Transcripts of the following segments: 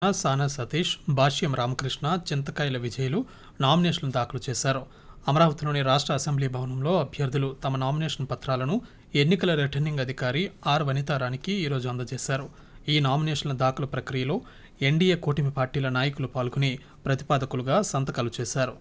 సానా సతీష్ భాష్యం రామకృష్ణ చింతకాయల విజయులు నామినేషన్లు దాఖలు చేశారు అమరావతిలోని రాష్ట్ర అసెంబ్లీ భవనంలో అభ్యర్థులు తమ నామినేషన్ పత్రాలను ఎన్నికల రిటర్నింగ్ అధికారి ఆర్ వనితారానికి ఈరోజు అందజేశారు ఈ నామినేషన్ల దాఖలు ప్రక్రియలో ఎన్డీఏ కూటమి పార్టీల నాయకులు పాల్గొని ప్రతిపాదకులుగా సంతకాలు చేశారు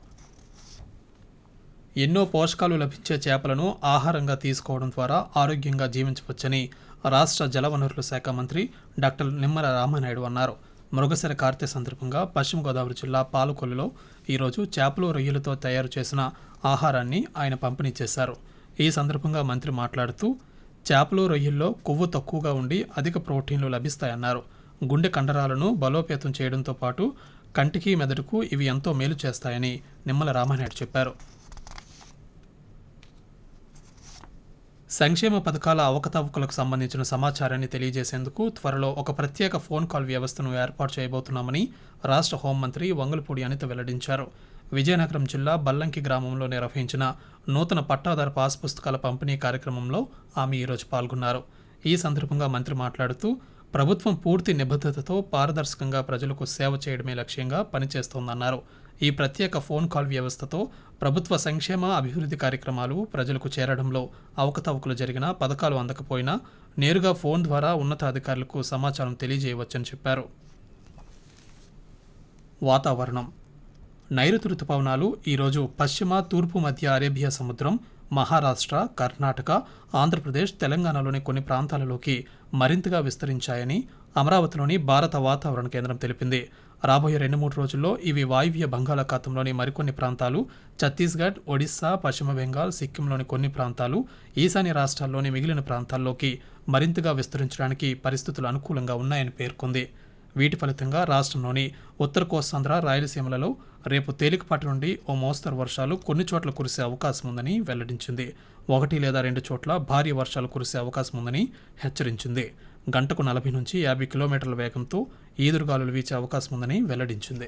ఎన్నో పోషకాలు లభించే చేపలను ఆహారంగా తీసుకోవడం ద్వారా ఆరోగ్యంగా జీవించవచ్చని రాష్ట్ర జలవనరుల శాఖ మంత్రి డాక్టర్ నిమ్మల రామానాయుడు అన్నారు మృగశిర కార్తె సందర్భంగా పశ్చిమ గోదావరి జిల్లా పాలకొల్లులో ఈరోజు చేపలు రొయ్యలతో తయారు చేసిన ఆహారాన్ని ఆయన పంపిణీ చేశారు ఈ సందర్భంగా మంత్రి మాట్లాడుతూ చేపలు రొయ్యల్లో కొవ్వు తక్కువగా ఉండి అధిక ప్రోటీన్లు లభిస్తాయన్నారు గుండె కండరాలను బలోపేతం చేయడంతో పాటు కంటికి మెదడుకు ఇవి ఎంతో మేలు చేస్తాయని నిమ్మల రామానాయుడు చెప్పారు సంక్షేమ పథకాల అవకతవకలకు సంబంధించిన సమాచారాన్ని తెలియజేసేందుకు త్వరలో ఒక ప్రత్యేక ఫోన్ కాల్ వ్యవస్థను ఏర్పాటు చేయబోతున్నామని రాష్ట్ర హోంమంత్రి వంగలపూడి అనిత వెల్లడించారు విజయనగరం జిల్లా బల్లంకి గ్రామంలో నిర్వహించిన నూతన పట్టాదారు పాస్ పుస్తకాల పంపిణీ కార్యక్రమంలో ఆమె ఈరోజు పాల్గొన్నారు ఈ సందర్భంగా మంత్రి మాట్లాడుతూ ప్రభుత్వం పూర్తి నిబద్ధతతో పారదర్శకంగా ప్రజలకు సేవ చేయడమే లక్ష్యంగా పనిచేస్తోందన్నారు ఈ ప్రత్యేక ఫోన్ కాల్ వ్యవస్థతో ప్రభుత్వ సంక్షేమ అభివృద్ధి కార్యక్రమాలు ప్రజలకు చేరడంలో అవకతవకలు జరిగినా పథకాలు అందకపోయినా నేరుగా ఫోన్ ద్వారా ఉన్నతాధికారులకు సమాచారం తెలియజేయవచ్చని చెప్పారు వాతావరణం నైరుతి రుతుపవనాలు ఈరోజు పశ్చిమ తూర్పు మధ్య అరేబియా సముద్రం మహారాష్ట్ర కర్ణాటక ఆంధ్రప్రదేశ్ తెలంగాణలోని కొన్ని ప్రాంతాలలోకి మరింతగా విస్తరించాయని అమరావతిలోని భారత వాతావరణ కేంద్రం తెలిపింది రాబోయే రెండు మూడు రోజుల్లో ఇవి వాయువ్య బంగాళాఖాతంలోని మరికొన్ని ప్రాంతాలు ఛత్తీస్గఢ్ ఒడిశా పశ్చిమ బెంగాల్ సిక్కింలోని కొన్ని ప్రాంతాలు ఈశాన్య రాష్ట్రాల్లోని మిగిలిన ప్రాంతాల్లోకి మరింతగా విస్తరించడానికి పరిస్థితులు అనుకూలంగా ఉన్నాయని పేర్కొంది వీటి ఫలితంగా రాష్ట్రంలోని ఉత్తర కోస్తాంధ్ర రాయలసీమలలో రేపు తేలికపాటి నుండి ఓ మోస్తరు వర్షాలు కొన్ని చోట్ల కురిసే అవకాశం ఉందని వెల్లడించింది ఒకటి లేదా రెండు చోట్ల భారీ వర్షాలు కురిసే అవకాశం ఉందని హెచ్చరించింది గంటకు నలభై నుంచి యాభై కిలోమీటర్ల వేగంతో ఈదురుగాలులు వీచే అవకాశం ఉందని వెల్లడించింది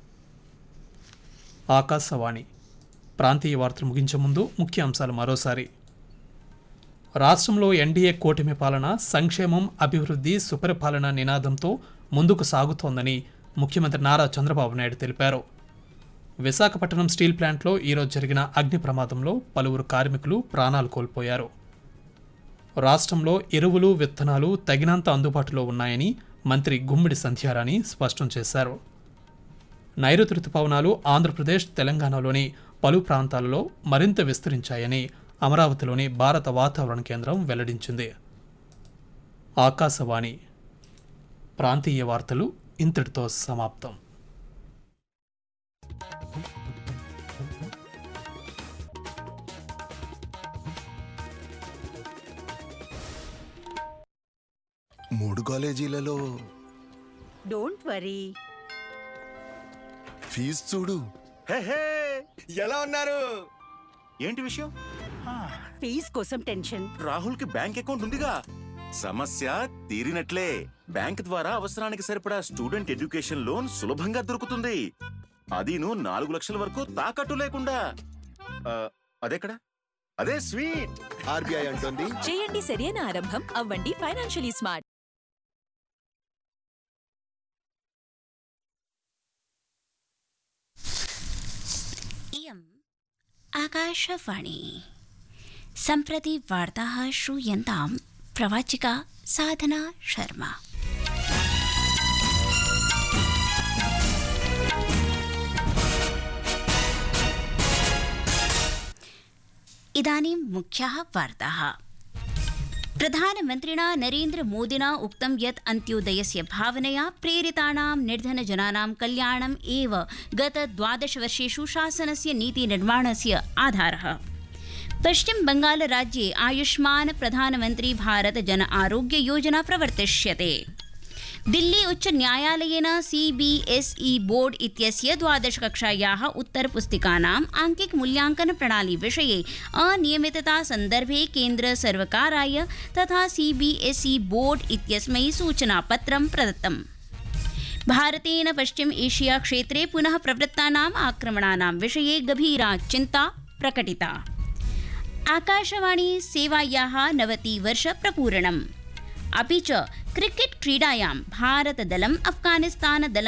ఆకాశవాణి ప్రాంతీయ వార్తలు ముగించే ముందు ముఖ్య అంశాలు మరోసారి రాష్ట్రంలో ఎన్డీఏ కూటమి పాలన సంక్షేమం అభివృద్ధి సుపరిపాలన నినాదంతో ముందుకు సాగుతోందని ముఖ్యమంత్రి నారా చంద్రబాబు నాయుడు తెలిపారు విశాఖపట్నం స్టీల్ ప్లాంట్లో ఈరోజు జరిగిన అగ్ని ప్రమాదంలో పలువురు కార్మికులు ప్రాణాలు కోల్పోయారు రాష్ట్రంలో ఎరువులు విత్తనాలు తగినంత అందుబాటులో ఉన్నాయని మంత్రి గుమ్మిడి సంధ్యారాణి స్పష్టం చేశారు నైరుతి రుతుపవనాలు ఆంధ్రప్రదేశ్ తెలంగాణలోని పలు ప్రాంతాలలో మరింత విస్తరించాయని అమరావతిలోని భారత వాతావరణ కేంద్రం వెల్లడించింది ఆకాశవాణి ప్రాంతీయ వార్తలు ఇంతటితో సమాప్తం మూడు కాలేజీలలో డోంట్ వరీ ఫీజు చూడు హే, హే, ఎలా ఉన్నారు ఏంటి విషయం ఫీజ్ కోసం టెన్షన్ రాహుల్ కి బ్యాంక్ అకౌంట్ ఉందిగా సమస్య తీరినట్లే బ్యాంక్ ద్వారా అవసరానికి సరిపడా స్టూడెంట్ ఎడ్యుకేషన్ లోన్ సులభంగా దొరుకుతుంది అదీను నాలుగు లక్షల వరకు తాకట్టు లేకుండా ఆ, అదెక్కడ అదే స్వీట్ ఆర్బీఐ అంటోంది చేయండి సరైన ఆరంభం అవ్వండి ఫైనాన్షియలీ స్మార్ట్ इयम् आकाशवाणी सम्प्रति वार्ताः श्रूयन्तां प्रवाचिका साधना शर्मा इदानीं मुख्याः वार्ताः प्रधानमन्त्रिणा नरेन्द्रमोदिना उक्तं यत् अन्त्योदयस्य भावनया प्रेरितानां निर्धनजनानां कल्याणम् एव गत द्वादशवर्षेषु शासनस्य नीतिनिर्माणस्य आधारः पश्चिम बंगालराज्ये आयुष्मान प्रधानमन्त्री भारत जन आरोग्य योजना प्रवर्तिष्यते दिल्ली उच्च न्यायालयेन सीबीएसई बोर्ड इत्यस्य द्वादशकक्षायाः उत्तरपुस्तिकानाम् आङ्किक मूल्याङ्कन प्रणाली विषये अनियमितता सन्दर्भे केन्द्र सर्वकाराय तथा सीबीएसई बोर्ड इत्यस्मै सूचनापत्रं प्रदत्तम् भारतेन पश्चिम एशिया क्षेत्रे पुनः प्रवृत्तानाम् आक्रमणानां विषये गभीरा चिन्ता प्रकटिता आकाशवाणी सेवायाः नवतिवर्ष प्रपूरणम् अपि च क्रिकेट् क्रीडायां भारतदलम् अफगानिस्तानदलं